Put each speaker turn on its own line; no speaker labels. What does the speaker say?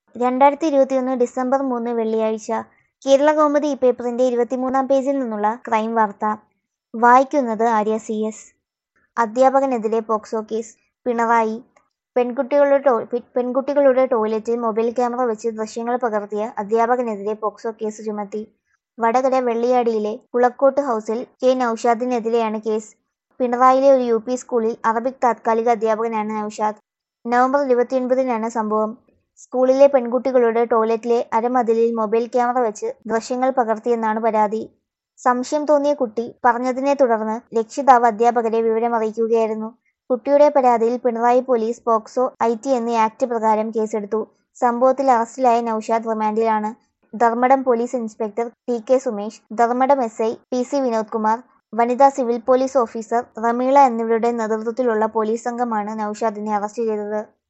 രണ്ടായിരത്തി ഇരുപത്തിയൊന്ന് ഡിസംബർ മൂന്ന് വെള്ളിയാഴ്ച കേരള കൗമുദി ഈ പേപ്പറിന്റെ ഇരുപത്തിമൂന്നാം പേജിൽ നിന്നുള്ള ക്രൈം വാർത്ത വായിക്കുന്നത് ആര്യ സി എസ് അധ്യാപകനെതിരെ പോക്സോ കേസ് പിണറായി പെൺകുട്ടികളുടെ ടോ- പെ- പെൺകുട്ടികളുടെ ടോയ്ലറ്റിൽ മൊബൈൽ ക്യാമറ വെച്ച് ദൃശ്യങ്ങൾ പകർത്തിയ അധ്യാപകനെതിരെ പോക്സോ കേസ് ചുമത്തി വടകര വെള്ളിയാടിയിലെ കുളക്കോട്ട് ഹൗസിൽ കെ നൌഷാദിനെതിരെയാണ് കേസ് പിണറായിലെ ഒരു യു പി സ്കൂളിൽ അറബിക് താത്കാലിക അധ്യാപകനാണ് നൌഷാദ് നവംബർ ഇരുപത്തിയൊൻപതിനാണ് സംഭവം സ്കൂളിലെ പെൺകുട്ടികളുടെ ടോയ്ലറ്റിലെ അരമതിലിൽ മൊബൈൽ ക്യാമറ വെച്ച് ദൃശ്യങ്ങൾ പകർത്തിയെന്നാണ് പരാതി സംശയം തോന്നിയ കുട്ടി പറഞ്ഞതിനെ തുടർന്ന് രക്ഷിതാവ് അധ്യാപകരെ വിവരമറിയിക്കുകയായിരുന്നു കുട്ടിയുടെ പരാതിയിൽ Pinarayi police POCSO I T എന്നീ ആക്ട് പ്രകാരം കേസെടുത്തു സംഭവത്തിൽ അറസ്റ്റിലായ നൌഷാദ് റിമാൻഡിലാണ് Dharmadam police inspector T K Sumesh Dharmadam S I P C Vinod Kumar വനിതാ സിവിൽ പോലീസ് ഓഫീസർ റമീള എന്നിവരുടെ നേതൃത്വത്തിലുള്ള പോലീസ് സംഘമാണ് നൌഷാദിനെ അറസ്റ്റ് ചെയ്തത്